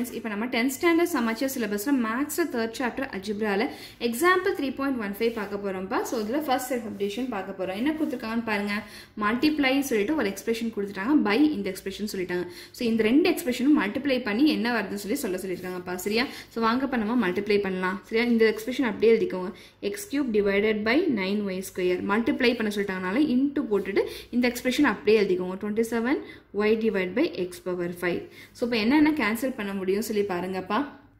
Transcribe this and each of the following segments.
students இப்போ நம்ம tenth standard Samacheer சிலபஸில் மேக்ஸில் தேர்ட் சாப்டர் அஜிப்ரால example three point one five பார்க்க போகிறோம்ப்பா ஸோ இதில் ஃபர்ஸ்ட் செல்ஃப் அப்டேஷன் பார்க்க போகிறோம் என்ன கொடுத்துருக்காங்கன்னு பாருங்க மல்டிப்ளை சொல்லிட்டு ஒரு எக்ஸ்பிரஷன் கொடுத்துட்டாங்க பை இந்த எக்ஸ்பிரஷன் சொல்லிட்டாங்க ஸோ இந்த ரெண்டு எக்ஸ்பிரஷனும் மல்டிப்ளை பண்ணி என்ன வருதுன்னு சொல்லி சொல்ல சொல்லியிருக்காங்கப்பா சரியா ஸோ வாங்க இப்போ நம்ம மல்டிப்ளை பண்ணலாம் சரியா இந்த எக்ஸ்பிரஷன் அப்படியே எழுதிக்கோங்க x cube divided by nine y square multiply பண்ண சொல்லிட்டாங்கனால இன்ட்டு போட்டுட்டு இந்த எக்ஸ்பிரஷன் அப்படியே எழுதிக்கோங்க twenty seven y divide by x power five so இப்போ என்னென்ன கேன்சல் பண்ண முடியும் சொல்லி பாருங்கப்பா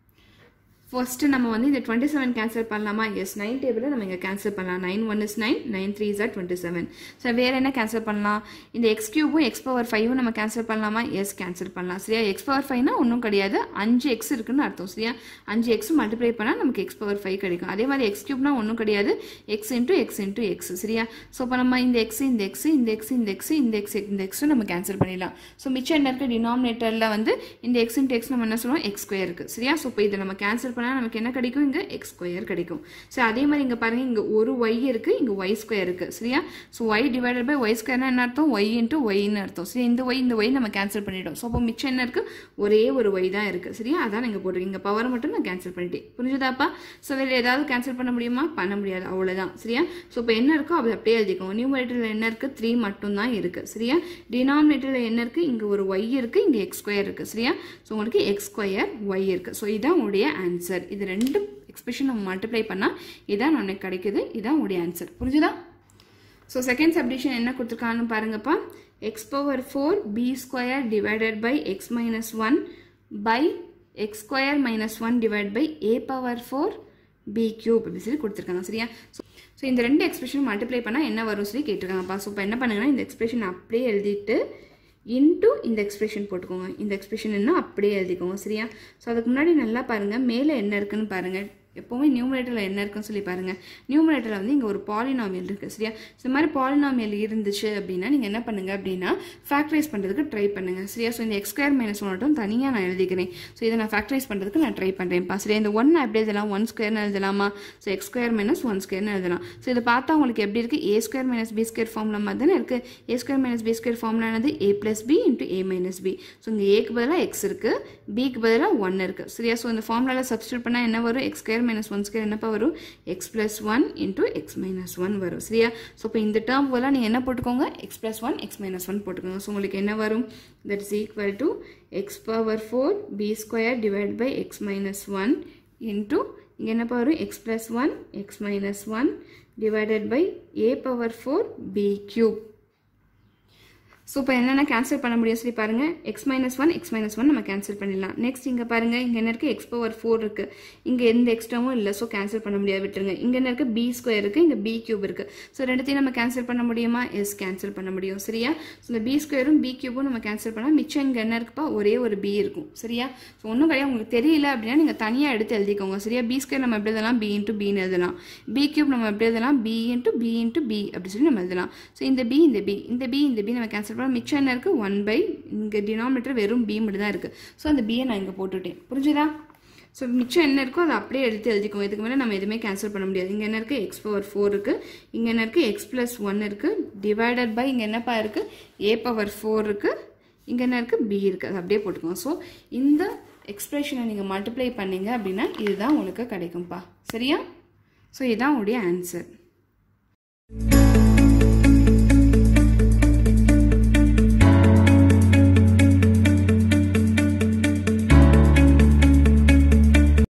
ஃபர்ஸ்ட்டு நம்ம வந்து இந்த டுவெண்ட்டி செவன் கேன்சல் பண்ணலாமா எஸ் நைன் டேபிளில் நம்ம இங்கே கேன்சல் பண்ணலாம் nine one is nine nine three is twenty seven so வேறு என்ன கேன்சல் பண்ணலாம் இந்த எக்ஸ் கியூபும் எக்ஸ் பவர் ஃபைவும் நம்ம கேன்சல் பண்ணலாமா எஸ் கேன்சல் பண்ணலாம் சரியா எக்ஸ் பவர் ஃபைவ்னா ஒன்றும் கிடையாது அஞ்சு எக்ஸ் இருக்குன்னு அர்த்தம் சரியா அஞ்சு எக்ஸ் மல்டிப்ளை பண்ணால் நமக்கு எக்ஸ் பவர் ஃபைவ் கிடைக்கும் அதே மாதிரி எக்ஸ் கியூப்னா ஒன்றும் கிடையாது x into x into x சரியா ஸோ இப்போ நம்ம இந்த எக்ஸ் இந்த எக்ஸ் இந்த எக்ஸ் இந்த எக்ஸ் இந்த எக்ஸ் இந்த எக்ஸும் நம்ம கேன்சல் பண்ணிடலாம் ஸோ மிச்சம் என்ன இருக்க டினாமினேட்டரில் வந்து இந்த எக்ஸ் இன்ட்டு எக்ஸ் நம்ம என்ன சொல்லுவோம் எக்ஸ் ஸ்கொயர் இருக்குது சரியா ஸோ இப்போ இதை நம்ம கேன்சல் பண்ணால் நமக்கு என்ன கிடைக்கும் இங்கே எக்ஸ் ஸ்கொயர் கிடைக்கும் ஸோ அதே மாதிரி இங்கே பாருங்கள் இங்கே ஒரு ஒய் இருக்குது இங்கே ஒய் ஸ்கொயர் இருக்குது சரியா so y divided by y ஸ்கொயர்னா என்ன அர்த்தம் ஒய் இன்ட்டு ஒய்னு அர்த்தம் சரி இந்த ஒய் இந்த ஒய் நம்ம கேன்சல் பண்ணிட்டோம் ஸோ அப்போ மிச்சம் என்ன இருக்குது ஒரே ஒரு ஒய் தான் இருக்குது சரியா அதான் நீங்கள் போட்டிருக்கீங்க பவர் மட்டும் நான் கேன்சல் பண்ணிட்டேன் புரிஞ்சுதாப்பா ஸோ இதில் ஏதாவது கேன்சல் பண்ண முடியுமா பண்ண முடியாது அவ்வளோதான் சரியா ஸோ இப்போ என்ன இருக்கோ அது அப்படியே எழுதிக்கோங்க நியூமரேட்டரில் என்ன இருக்குது த்ரீ மட்டும் தான் இருக்குது சரியா டினாமினேட்டரில் என்ன இருக்குது இங்கே ஒரு ஒய் இருக்குது இங்கே எக்ஸ் ஸ்கொயர் இருக்குது சரியா ஸோ உங்களுக்கு எக்ஸ் ஸ்கொயர் ஒய் இருக்குது ஸோ இதான் உடைய ஆன்சர் இது ரெண்டும் எக்ஸ்பிரஷன் நம்ம மல்டிப்ளை பண்ணால் இதான் நமக்கு கிடைக்குது இதான் உடைய ஆன்சர் புரிஞ்சுதா ஸோ செகண்ட் சப்டிஷன் என்ன கொடுத்துருக்கான்னு பாருங்கப்பா x power four b square divided by x minus one by x square minus one divide by a power four b cube அப்படி சொல்லி கொடுத்துருக்காங்க சரியா ஸோ ஸோ இந்த ரெண்டு எக்ஸ்பிரஷன் மல்டிப்ளை பண்ணால் என்ன வரும் சொல்லி கேட்டிருக்காங்கப்பா ஸோ இப்போ என்ன பண்ணுங்கன்னா இந்த எக்ஸ்பிரஷன் அப்படியே எழுதிட்டு இன்ட்டு இந்த எக்ஸ்பிரஷன் போட்டுக்கோங்க இந்த எக்ஸ்பிரஷன் என்ன அப்படியே எழுதிக்கோங்க சரியா ஸோ அதுக்கு முன்னாடி நல்லா பாருங்கள் மேலே என்ன இருக்குன்னு பாருங்கள் எப்போவுமே நியூமரேட்டரில் என்ன இருக்குன்னு சொல்லி பாருங்கள் நியூமரேட்டரில் வந்து இங்கே ஒரு பாலினாமியல் இருக்குது சரியா இந்த மாதிரி பாலினாமியல் இருந்துச்சு அப்படின்னா நீங்கள் என்ன பண்ணுங்கள் அப்படின்னா ஃபேக்டரைஸ் பண்ணுறதுக்கு ட்ரை பண்ணுங்கள் சரியா ஸோ இந்த எக்ஸ் ஸ்கொயர் மைனஸ் ஒன் மட்டும் தனியாக நான் எழுதிக்கிறேன் ஸோ இதை நான் ஃபேக்டரைஸ் பண்ணுறதுக்கு நான் ட்ரை பண்ணுறேன்ப்பா சரியா இந்த ஒன் எப்படி எழுதலாம் ஒன் ஸ்கொயர்னு எழுதலாமா so x square minus one ஸ்கொயர்னு எழுதலாம் ஸோ இதை பார்த்தா உங்களுக்கு எப்படி இருக்குது a square minus b square formula மாதிரி தானே இருக்குது a square minus b square formula என்னது a plus b into a minus b so இங்கே ஏக்கு பதிலாக எக்ஸ் இருக்குது பிக்கு பதிலாக ஒன் இருக்குது சரியா ஸோ இந்த ஃபார்முலாவில் சப்ஸ்டியூட் பண்ணால் என்ன வரும் x square minus one square என்னப்பா வரும் x plus one into x minus one வரும் சரியா ஸோ இப்போ இந்த டேர்ம் போல நீங்கள் என்ன போட்டுக்கோங்க x plus one x minus one போட்டுக்கோங்க ஸோ உங்களுக்கு என்ன வரும் that is equal to x power four b square divide by x minus one into இங்கே என்னப்பா வரும் x plus one x minus one divided by a power four b cube so இப்போ என்னென்ன cancel பண்ண முடியும் சொல்லி பாருங்கள் x minus one x minus one நம்ம கேன்சல் பண்ணிடலாம் நெக்ஸ்ட் இங்கே பாருங்கள் இங்கே என்ன இருக்குது எக்ஸ் பவர் ஃபோர் இருக்குது இங்கே எந்த எக்ஸ்ட்ராவும் இல்லை ஸோ கேன்சல் பண்ண முடியாது விட்டுருங்க இங்கே என்ன இருக்குது பி ஸ்கொயர் இருக்குது இங்கே பி கியூப் இருக்குது ஸோ ரெண்டுத்தையும் நம்ம கேன்சல் பண்ண முடியுமா எஸ் கேன்சல் பண்ண முடியும் சரியா ஸோ இந்த பி ஸ்கொயரும் பி கியூபும் நம்ம கேன்சல் பண்ணால் மிச்சம் இங்கே என்ன இருக்குப்பா ஒரே ஒரு பி இருக்கும் சரியா ஸோ ஒன்றும் கிடையாது உங்களுக்கு தெரியல அப்படின்னா நீங்கள் தனியாக எடுத்து எழுதிக்கோங்க சரியா பி ஸ்கொயர் நம்ம எப்படி எழுதலாம் பி இன்ட்டு பின்னு எழுதலாம் பி கியூப் நம்ம எப்படி எழுதலாம் b into b into b அப்படி சொல்லி நம்ம எழுதலாம் ஸோ இந்த பி இந்த பி இந்த பி இந்த பி நம்ம கேன்சல் பண்ண மிச்சம் என்ன இருக்குது ஒன் பை இங்கே டினாமினேட்டர் வெறும் பி மட்டும் தான் இருக்குது ஸோ அந்த பியை நான் இங்கே போட்டுட்டேன் புரிஞ்சுதா ஸோ மிச்சம் என்ன இருக்கோ அதை அப்படியே எடுத்து எழுதிக்கோங்க இதுக்கு மேலே நம்ம எதுவுமே கேன்சல் பண்ண முடியாது இங்கே என்ன இருக்குது எக்ஸ் பவர் ஃபோர் இருக்குது இங்கே என்ன இருக்குது எக்ஸ் ப்ளஸ் ஒன் இருக்குது டிவைடட் பை இங்கே என்னப்பா இருக்குது ஏ பவர் ஃபோர் இருக்குது இங்கே என்ன இருக்குது பி இருக்குது அது அப்படியே போட்டுக்கோங்க ஸோ இந்த எக்ஸ்பிரஷனை நீங்கள் மல்டிப்ளை பண்ணீங்க அப்படின்னா இதுதான் உங்களுக்கு கிடைக்கும்ப்பா சரியா ஸோ இதுதான் உங்களுடைய ஆன்சர்